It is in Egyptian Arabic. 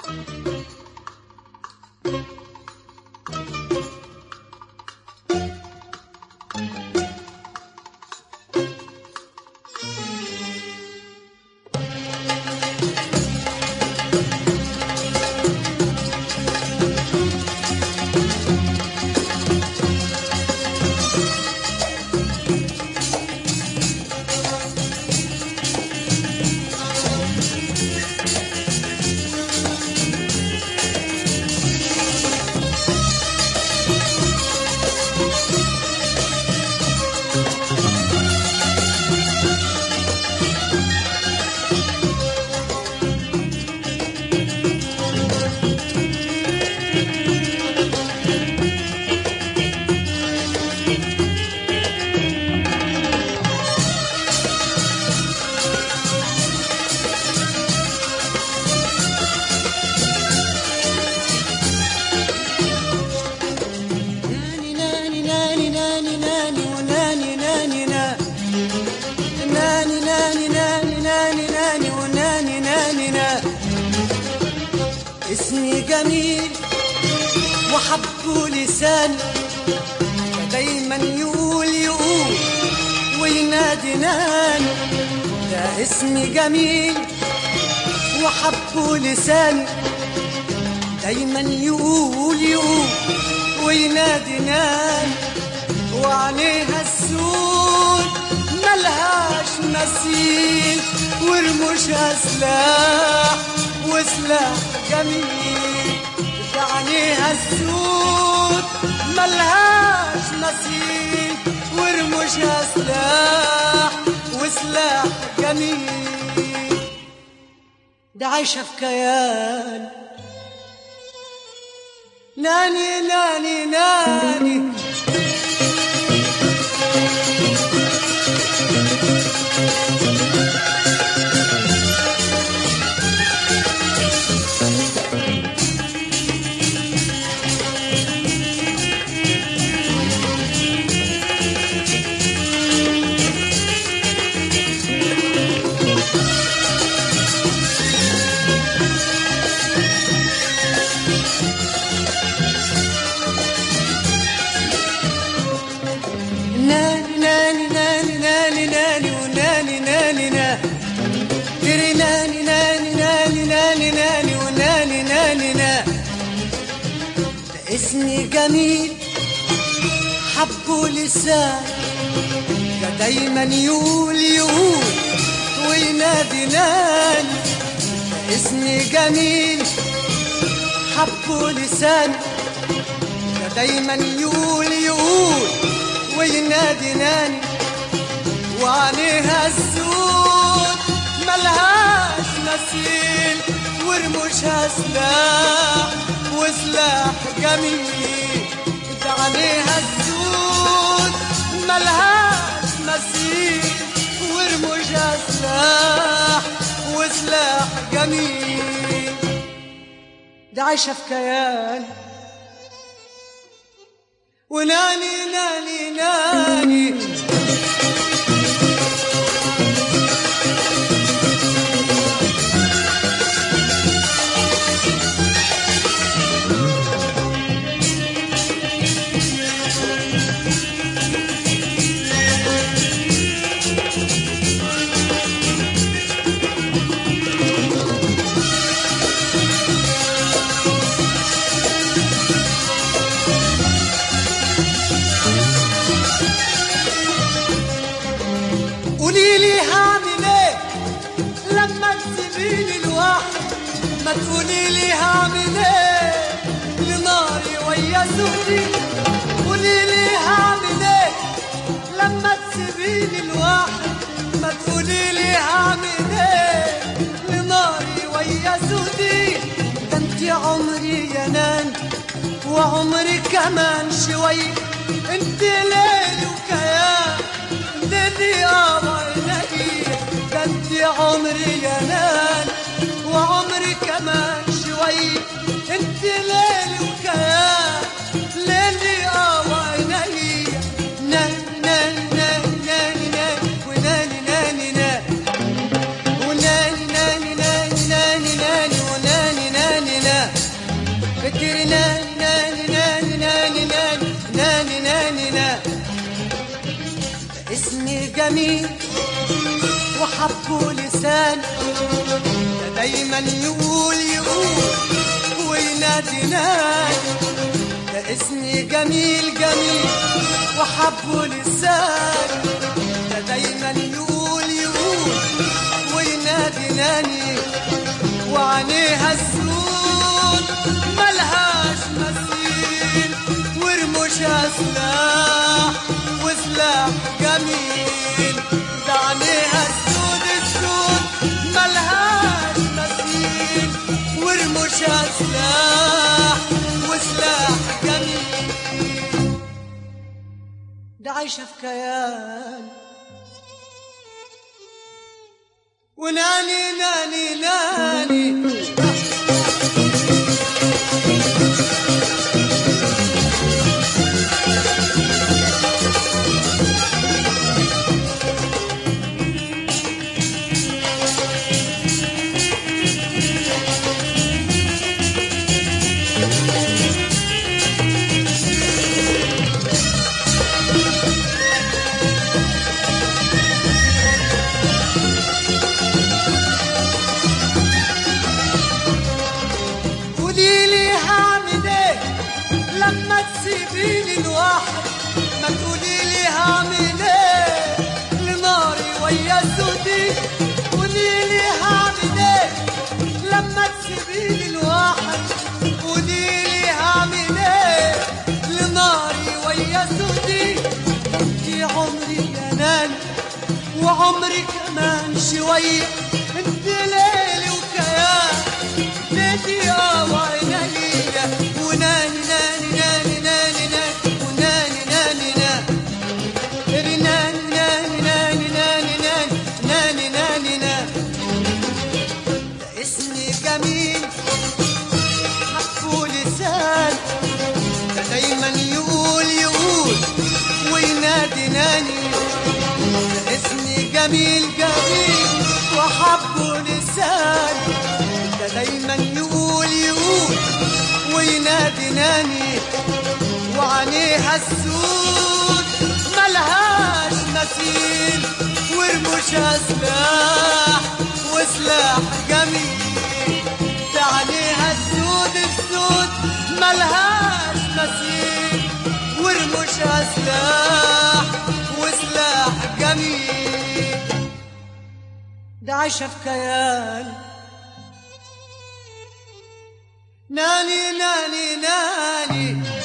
ناني ناني ناني ناني ناني وناني ناني نا ناني ناني ناني ناني ناني وناني ناني نا اسمي جميل وحبه لساني دايما يقول يقول وينادي ناني ده اسمي جميل وحبه لساني دايما يقول يقول وينادي ناني وعليها السود ملهاش مثيل ورموشها سلاح وسلاح جميل ده عليها السود ملهاش مثيل ورموشها سلاح وسلاح جميل ده عايشة في كيان ناني ناني ناني ناني ناني ناني ناني ناني وناني ناني نا تري ناني ناني ناني ناني ناني وناني ناني نا ده اسمي جميل حبه لسان ده دايما يقول يقول وينادي ناني ده اسمي جميل حبه لسان ده دايما يقول يقول وينادي ناني وعليها السود ملهاش مثيل ورموشها سلاح وسلاح جميل ده عليها السود ملهاش مثيل ورموشها سلاح وسلاح جميل ده عايشة في كيان وناني ناني ناني قولي لي هعمل ايه لما تسيبيني لوحدي ما تقولي لي هعمل ايه لناري ويا زوجي قولي لي هعمل ايه لما تسيبيني لوحدي ما تقولي لي هعمل ايه لناري ويا زوجي ده انت عمري يا نان وعمري كمان شوي انت ليل وكيان دني عيني ده انت عمري يا نان وعمري كمان شوي انت ليل وكيان ليلي اه وعيني ناني ناني ناني ناني ناني وناني ناني ناني وناني ناني ناني ناني ناني وناني ناني دايما يقول يقول وينادي نادي ده اسمي جميل جميل وحبه لسان ده دايما يقول يقول وينادي ناني وعينيها السود ملهاش مثيل ورموشها سلاح وسلاح جميل ده عينيها السود السود ملهاش مثيل ورموشها سلاح وسلاح جميل ده عايشة في كيان وناني ناني ناني قولي لي هعمل ايه لما تسيبيني لوحدي ما تقولي لي هعمل ايه لناري ويا سودي قولي لي هعمل ايه لما تسيبيني لوحدي قولي لي هعمل ايه لناري ويا سودي انتي عمري يا ناني وعمري كمان شوية انت ليلي وكيان ليلي اه وعينيا وناني ناني ناني ناني ناني وناني ناني ناني ناني ناني ناني ناني ناني ناني ناني ناني ده اسمي جميل حقه لسان ده دايما يقول يقول وينادي ناني ده اسمي جميل جميل وحبه لسان ده دايما يقول يقول وينادي ناني وعينيها السود ملهاش مثيل ورموشها سلاح وسلاح جميل ده عليها السود السود ملهاش مثيل ورموشها سلاح وسلاح جميل ده عايشة في كيان ناني ناني ناني